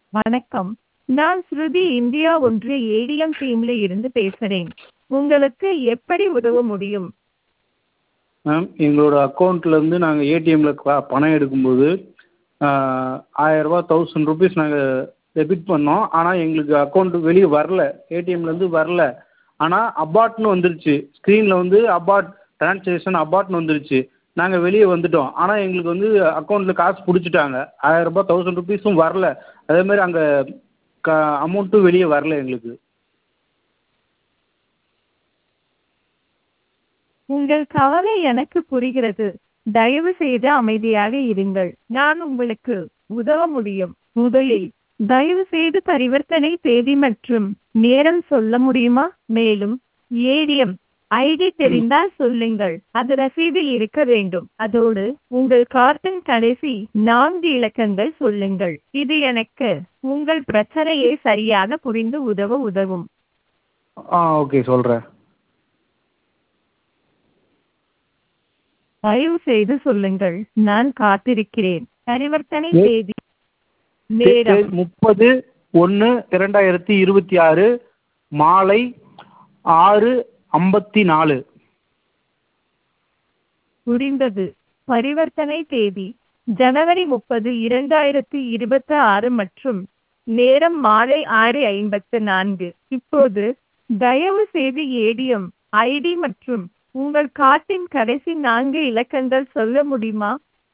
வணக்கம் நான் ஸ்ருதி இந்தியா ஒன்றிய ஏடிஎம் டீம்ல இருந்து பேசுகிறேன் உங்களுக்கு எப்படி உதவ முடியும் மேம் எங்களோட அக்கௌண்ட்லேருந்து நாங்கள் ஏடிஎம்மில் பணம் எடுக்கும்போது ஆயிரரூபா தௌசண்ட் ருபீஸ் நாங்கள் டெபிட் பண்ணோம் ஆனால் எங்களுக்கு அக்கௌண்ட்டு வெளியே வரல ஏடிஎம்லேருந்து வரல ஆனால் அபார்ட்னு வந்துருச்சு ஸ்க்ரீனில் வந்து அபார்ட் ட்ரான்சாக்ஷன் அபார்ட்னு வந்துருச்சு நாங்கள் வெளியே வந்துட்டோம் ஆனால் எங்களுக்கு வந்து அக்கௌண்ட்டில் காசு பிடிச்சிட்டாங்க ஆயிரரூபா தௌசண்ட் ருபீஸும் வரல அதேமாதிரி அங்கே க அமௌண்ட்டும் வெளியே வரல எங்களுக்கு உங்கள் கவலை எனக்கு புரிகிறது தயவு செய்து அமைதியாக இருங்கள் நான் உங்களுக்கு உதவ முடியும் முதலில் தயவு செய்து பரிவர்த்தனை தேதி மற்றும் நேரம் சொல்ல முடியுமா மேலும் ஏடிஎம் ஐடி தெரிந்தால் சொல்லுங்கள் அது ரசீதில் இருக்க வேண்டும் அதோடு உங்கள் கார்டின் கடைசி நான்கு இலக்கங்கள் சொல்லுங்கள் இது எனக்கு உங்கள் பிரச்சனையை சரியாக புரிந்து உதவ உதவும் ஆ ஓகே சொல்கிறேன் தயவு செய்து சொல்லுங்கள் நான் காத்திருக்கிறேன் பரிவர்த்தனை ஏ- தேதி நேரம் முப்பது ஒன்று இரண்டாயிரத்தி இருபத்தி ஆறு மாலை ஆறு ஐம்பத்தி நாலு புரிந்தது பரிவர்த்தனை தேதி ஜனவரி முப்பது இரண்டாயிரத்தி இருபத்தி ஆறு மற்றும் நேரம் மாலை ஆறு ஐம்பத்து நான்கு இப்போது தயவு செய்து ஏடிஎம் ஐடி மற்றும் உங்கள் கார்டின் கடைசி நான்கு இலக்கங்கள் சொல்ல முடியுமா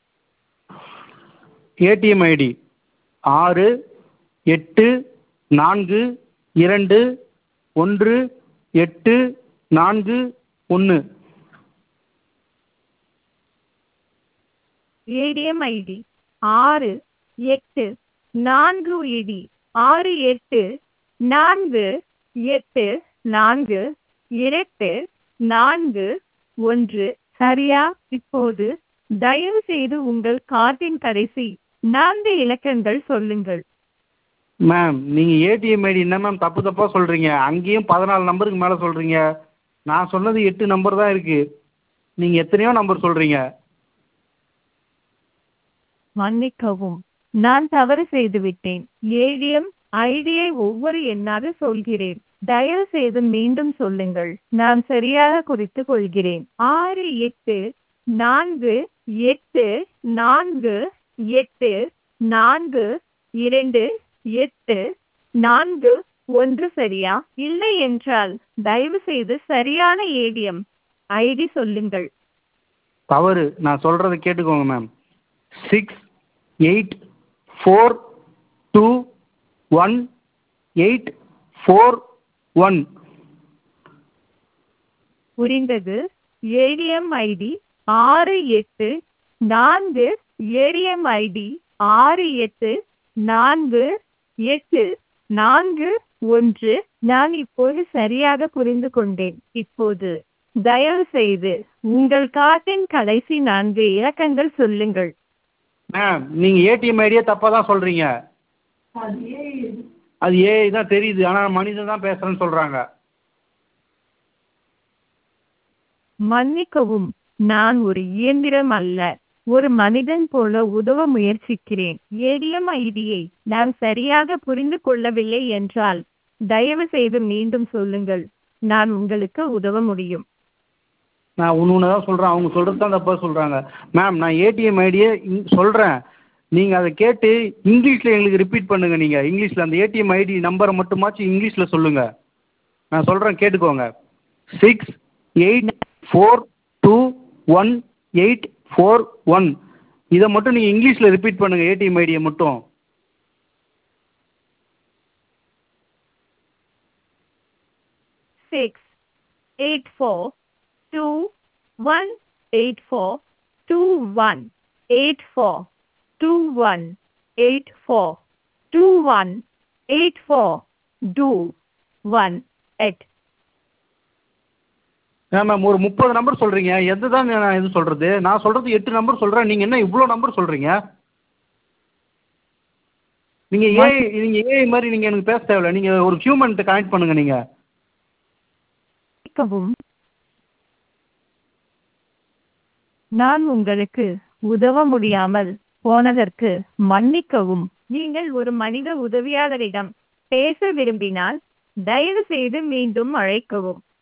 ஏடிஎம் ஐடி ஆறு எட்டு நான்கு இரண்டு ஒன்று எட்டு நான்கு ஒன்று ஏடிஎம் ஐடி ஆறு எட்டு நான்கு இடி ஆறு எட்டு நான்கு எட்டு நான்கு இரண்டு நான்கு ஒன்று சரியா இப்போது தயவு செய்து உங்கள் கார்டின் கடைசி நான்கு இலக்கங்கள் சொல்லுங்கள் மேம் நீங்கள் ஏடிஎம் ஐடி என்ன மேம் தப்பு தப்பாக சொல்கிறீங்க அங்கேயும் பதினாலு நம்பருக்கு மேலே சொல்கிறீங்க நான் சொன்னது எட்டு நம்பர் தான் இருக்குது நீங்கள் எத்தனையோ நம்பர் சொல்கிறீங்க மன்னிக்கவும் நான் தவறு செய்துவிட்டேன் ஏடிஎம் ஐடியை ஒவ்வொரு எண்ணாக சொல்கிறேன் தயவு செய்து மீண்டும் சொல்லுங்கள் நான் சரியாக குறித்துக் கொள்கிறேன் ஆறு எட்டு நான்கு எட்டு நான்கு எட்டு நான்கு இரண்டு எட்டு நான்கு ஒன்று சரியா இல்லை என்றால் தயவு செய்து சரியான ஏடிஎம் ஐடி சொல்லுங்கள் தவறு நான் சொல்கிறத கேட்டுக்கோங்க ma'am six eight four two one eight four one புரிந்தது ஏடிஎம் ஐடி ஆறு எட்டு நான்கு ஏடிஎம் ஐடி ஆறு எட்டு நான்கு எட்டு நான்கு ஒன்று நான் இப்போது சரியாக புரிந்து கொண்டேன் இப்போது தயவு செய்து உங்கள் கார்டின் கடைசி நான்கு இலக்கங்கள் சொல்லுங்கள் மேம் நீங்கள் ஏடிஎம் ஐடியே தப்பாக தான் சொல்கிறீங்க அது ஏஐ தான் தெரியுது ஆனால் மனிதன் தான் பேசுகிறேன்னு சொல்கிறாங்க மன்னிக்கவும் நான் ஒரு இயந்திரம் அல்ல ஒரு மனிதன் போல உதவ முயற்சிக்கிறேன் ஏடிஎம் ஐடியை நான் சரியாக புரிந்து கொள்ளவில்லை என்றால் தயவு செய்து மீண்டும் சொல்லுங்கள் நான் உங்களுக்கு உதவ முடியும் நான் ஒன்று ஒன்று தான் சொல்கிறேன் அவங்க சொல்கிறது தான் தப்பாக சொல்கிறாங்க மேம் நான் ஏடிஎம் ஐடியை சொல்கிறேன் நீங்கள் அதை கேட்டு இங்கிலீஷில் எங்களுக்கு ரிப்பீட் பண்ணுங்கள் நீங்கள் இங்கிலீஷில் அந்த ஏடிஎம் ஐடி நம்பரை மட்டுமாச்சும் இங்கிலீஷில் சொல்லுங்கள் நான் சொல்கிறேன் கேட்டுக்கோங்க six eight four two one eight four one இதை மட்டும் நீங்கள் இங்கிலீஷில் ரிப்பீட் பண்ணுங்கள் ஏடிஎம் ஐடியை மட்டும் six eight four two one eight four two one eight four two one eight four two one eight four two one eight ஏன் ma'am ஒரு முப்பது நம்பர் சொல்கிறீங்க எது தான் நான் இது சொல்கிறது நான் சொல்கிறது எட்டு நம்பர் சொல்கிறேன் நீங்கள் என்ன இவ்வளோ நம்பர் சொல்கிறீங்க நீங்கள் ஏஐ நீங்கள் ஏஐ மாதிரி நீங்கள் எனக்கு பேச தேவையில்ல நீங்கள் ஒரு ஹியூமன்கிட்ட கனெக்ட் பண்ணுங்கள் நீங்கள் மன்னிக்கவும் நான் உங்களுக்கு உதவ முடியாமல் போனதற்கு மன்னிக்கவும் நீங்கள் ஒரு மனித உதவியாளரிடம் பேச விரும்பினால் தயவுசெய்து மீண்டும் அழைக்கவும்